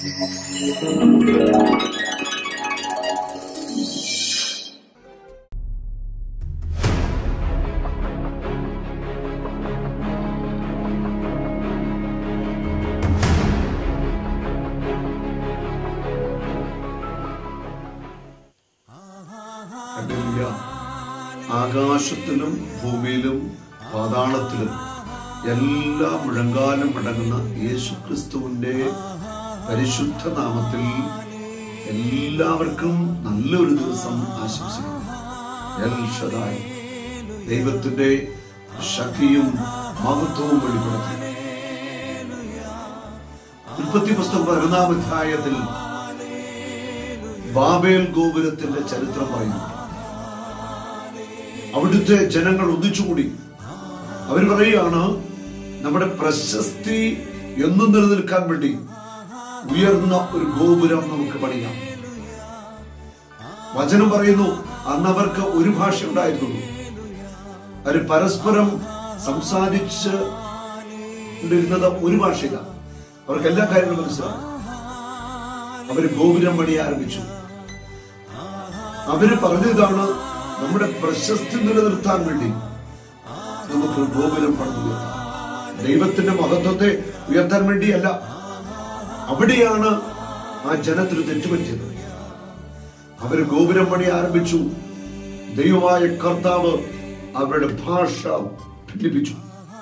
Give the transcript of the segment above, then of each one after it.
Hallelujah. ആകാശത്തിലും ഭൂമിയിലും പാതാളത്തിലും എല്ലാ മുഴങ്കാലും മടങ്ങുന്ന യേശു ക്രിസ്തുവിന്റെ പരിശുദ്ധ നാമത്തിൽ എല്ലാവർക്കും നല്ലൊരു ദിവസം ആശംസിക്കുന്നു എൽ ഷദായ് ദൈവത്തിന്റെ ശക്തിയും മഹത്വവും വെളിപ്പെടുത്തി ഉൽപ്പത്തി പുസ്തകം പതിനൊന്നാം അധ്യായത്തിൽ ബാബേൽ ഗോപുരത്തിന്റെ ചരിത്രം പറയുന്നു അവിടുത്തെ ജനങ്ങൾ ഒന്നിച്ചുകൂടി അവർ പറയുകയാണ് നമ്മുടെ പ്രശസ്തി എന്നും നിലനിൽക്കാൻ വേണ്ടി ഉയർന്ന ഒരു ഗോപുരം നമുക്ക് പണിയാം വചനം പറയുന്നു അന്ന് അവർക്ക് ഒരു ഭാഷ ഉണ്ടായിരുന്നുള്ളൂ അവർ പരസ്പരം സംസാരിച്ച് കൊണ്ടിരുന്നത് ഒരു ഭാഷയിലാണ് അവർക്ക് എല്ലാ കാര്യങ്ങളും മനസ്സിലാവും അവര് ഗോപുരം പണി ആരംഭിച്ചു അവര് പറഞ്ഞതാണ് നമ്മുടെ പ്രശസ്തി നിലനിർത്താൻ വേണ്ടി നമുക്ക് ഗോപുരം പണിതുയർത്താം ദൈവത്തിന്റെ മഹത്വത്തെ ഉയർത്താൻ വേണ്ടിയല്ല അവിടെയാണ് ആ ജനത്തിന് തെറ്റുപറ്റിയത് അവര് ഗോപുരം പണി ആരംഭിച്ചു ദൈവമായ കർത്താവ് അവരുടെ ഭാഷ ഭിന്നിപ്പിച്ചു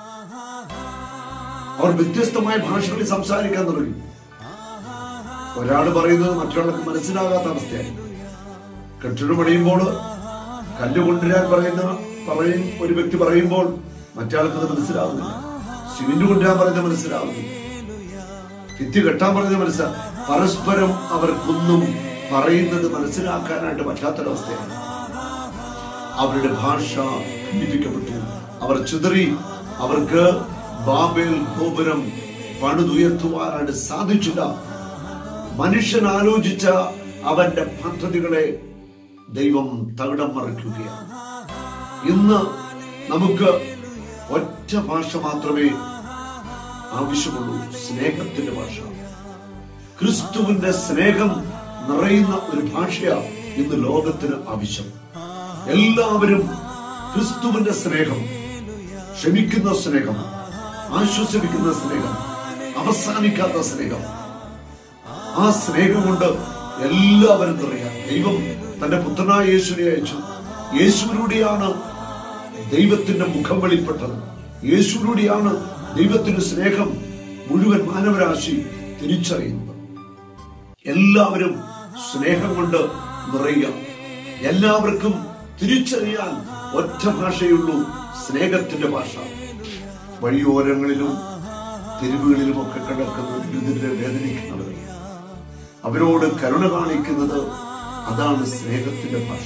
അവർ വ്യത്യസ്തമായ ഭാഷകളിൽ സംസാരിക്കാൻ തുടങ്ങി ഒരാൾ പറയുന്നത് മറ്റൊരാൾക്ക് മനസ്സിലാകാത്ത അവസ്ഥയായി കെട്ടിടം പണിയുമ്പോൾ കല്ല് കൊണ്ടുവരാൻ പറയുന്ന പറയും ഒരു വ്യക്തി പറയുമ്പോൾ മറ്റാൾക്ക് അത് മനസ്സിലാവുന്നില്ല സിമെന്റ് കൊണ്ടുവരാൻ പറയുന്നത് മനസ്സിലാവുന്നില്ല ഭിത്തി കെട്ടാൻ പറയുന്നത് മനസ്സിലാ പരസ്പരം അവർക്കൊന്നും പറയുന്നത് മനസ്സിലാക്കാനായിട്ട് പറ്റാത്തൊരവസ്ഥയാണ് അവരുടെ ഭാഷ ഭിന്നിപ്പിക്കപ്പെട്ടു അവർ ചിതറി അവർക്ക് ബാബേൽ ഗോപുരം പണിതുയർത്തുവാനായിട്ട് സാധിച്ചില്ല മനുഷ്യൻ ആലോചിച്ച അവന്റെ പദ്ധതികളെ ദൈവം തകിടം മറിക്കുകയാണ് ഇന്ന് നമുക്ക് ഒറ്റ ഭാഷ മാത്രമേ ആവശ്യമുള്ളൂ സ്നേഹത്തിന്റെ ഭാഷ ക്രിസ്തുവിന്റെ സ്നേഹം നിറയുന്ന ഒരു ഭാഷയാ ഇന്ന് ലോകത്തിന് ആവശ്യം എല്ലാവരും ക്രിസ്തുവിന്റെ സ്നേഹം ക്ഷമിക്കുന്ന സ്നേഹം ആശ്വസിപ്പിക്കുന്ന സ്നേഹം അവസാനിക്കാത്ത സ്നേഹം ആ സ്നേഹം കൊണ്ട് എല്ലാവരും നിറയാം ദൈവം തന്റെ പുത്രനായ യേശുവിനെ അയച്ചു യേശുവിലൂടെയാണ് ദൈവത്തിന്റെ മുഖം വെളിപ്പെട്ടത് യേശുവിലൂടെയാണ് ദൈവത്തിന്റെ സ്നേഹം മുഴുവൻ മാനവരാശി തിരിച്ചറിയുന്നത് എല്ലാവരും സ്നേഹം കൊണ്ട് നിറയുക എല്ലാവർക്കും തിരിച്ചറിയാൻ ഒറ്റ ഭാഷയുള്ളൂ സ്നേഹത്തിന്റെ ഭാഷ വഴിയോരങ്ങളിലും തെരുവുകളിലും ഒക്കെ കിടക്കുന്ന ദുരിതരെ വേദനിക്കുന്നവർ അവരോട് കരുണ കാണിക്കുന്നത് അതാണ് സ്നേഹത്തിന്റെ ഭാഷ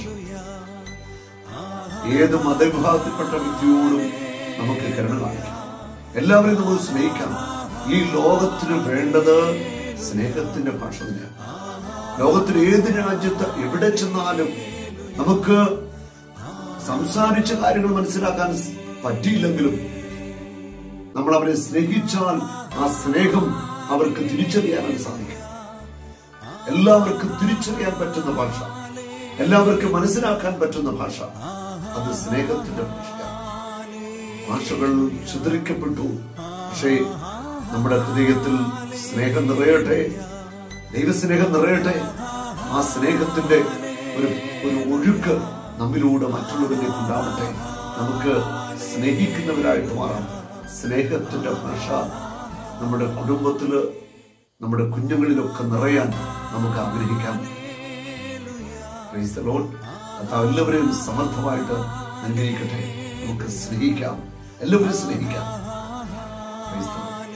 ഏത് മതവിഭാഗത്തിൽപ്പെട്ട വ്യക്തിയോടും നമുക്ക് കരുണ കാണിക്കാം എല്ലാവരെയും നമുക്ക് സ്നേഹിക്കാം ഈ ലോകത്തിന് വേണ്ടത് സ്നേഹത്തിന്റെ ഭാഷ തന്നെയാണ് ലോകത്തിൽ ഏത് രാജ്യത്ത് എവിടെ ചെന്നാലും നമുക്ക് സംസാരിച്ച കാര്യങ്ങൾ മനസ്സിലാക്കാൻ പറ്റിയില്ലെങ്കിലും നമ്മൾ അവരെ സ്നേഹിച്ചാൽ ആ സ്നേഹം അവർക്ക് തിരിച്ചറിയാനായിട്ട് സാധിക്കും എല്ലാവർക്കും തിരിച്ചറിയാൻ പറ്റുന്ന ഭാഷ എല്ലാവർക്കും മനസ്സിലാക്കാൻ പറ്റുന്ന ഭാഷ അത് സ്നേഹത്തിന്റെ ഭാഷയാണ് ഭാഷകൾ ചിതറിക്കപ്പെട്ടു പക്ഷേ നമ്മുടെ ഹൃദയത്തിൽ സ്നേഹം നിറയട്ടെ ദൈവസ്നേഹം നിറയട്ടെ ആ സ്നേഹത്തിന്റെ ഒരു ഒരു ഒഴുക്ക് നമ്മിലൂടെ മറ്റുള്ളവരിലേക്ക് ഉണ്ടാവട്ടെ നമുക്ക് സ്നേഹിക്കുന്നവരായിട്ട് മാറാം സ്നേഹത്തിന്റെ ഭാഷ നമ്മുടെ കുടുംബത്തില് നമ്മുടെ കുഞ്ഞുങ്ങളിലൊക്കെ നിറയാൻ നമുക്ക് ആഗ്രഹിക്കാം Praise the Lord. കർത്താവ് എല്ലാവരെയും സമർത്ഥമായിട്ട് അനുഗ്രഹിക്കട്ടെ നമുക്ക് സ്നേഹിക്കാം എല്ലാവരും സ്നേഹിക്കാം Praise the Lord.